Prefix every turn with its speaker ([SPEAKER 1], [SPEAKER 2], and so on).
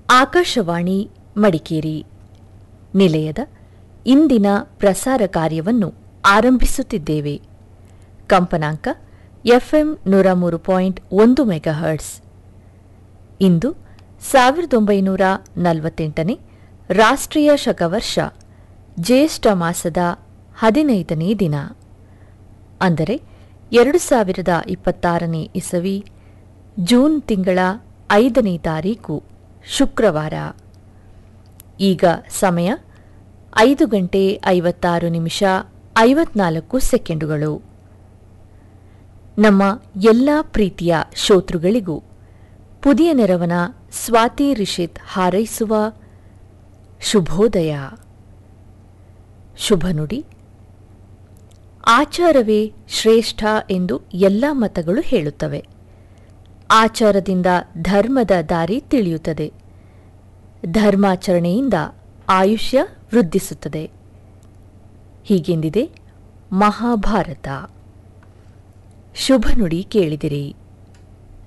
[SPEAKER 1] ಆಕಾಶವಾಣಿ ಮಡಿಕೇರಿ ನಿಲಯದ ಇಂದಿನ ಪ್ರಸಾರ ಕಾರ್ಯವನ್ನು ಆರಂಭಿಸುತ್ತಿದ್ದೇವೆ ಕಂಪನಾಂಕ ಎಫ್ಎಂ ನೂರ ಮೂರು ಪಾಯಿಂಟ್ ಒಂದು ಮೆಗಾಹರ್ಟ್ಸ್ ಇಂದು ಸಾವಿರದ ಒಂಬೈನೂರ ನಲವತ್ತೆಂಟನೇ ರಾಷ್ಟ್ರೀಯ ಶಕವರ್ಷ ಜ್ಯೇಷ್ಠ ಮಾಸದ ಹದಿನೈದನೇ ದಿನ ಅಂದರೆ ಎರಡು ಸಾವಿರದ ಇಪ್ಪತ್ತಾರನೇ ಇಸವಿ ಜೂನ್ ತಿಂಗಳ ಐದನೇ ತಾರೀಕು ಶುಕ್ರವಾರ ಈಗ ಸಮಯ ಐದು ಗಂಟೆ ಐವತ್ತಾರು ನಿಮಿಷ ಐವತ್ನಾಲ್ಕು ಸೆಕೆಂಡುಗಳು ನಮ್ಮ ಎಲ್ಲ ಪ್ರೀತಿಯ ಶ್ರೋತೃಗಳಿಗೂ ಪುದಿಯ ನೆರವನ ಸ್ವಾತಿ ರಿಷಿತ್ ಹಾರೈಸುವ ಶುಭೋದಯ ಶುಭ ನುಡಿ ಆಚಾರವೇ ಶ್ರೇಷ್ಠ ಎಂದು ಎಲ್ಲ ಮತಗಳು ಹೇಳುತ್ತವೆ ಆಚಾರದಿಂದ ಧರ್ಮದ ದಾರಿ ತಿಳಿಯುತ್ತದೆ ಧರ್ಮಾಚರಣೆಯಿಂದ ಆಯುಷ್ಯ ವೃದ್ಧಿಸುತ್ತದೆ ಹೀಗೆಂದಿದೆ ಮಹಾಭಾರತ ಶುಭ ನುಡಿ ಕೇಳಿದಿರಿ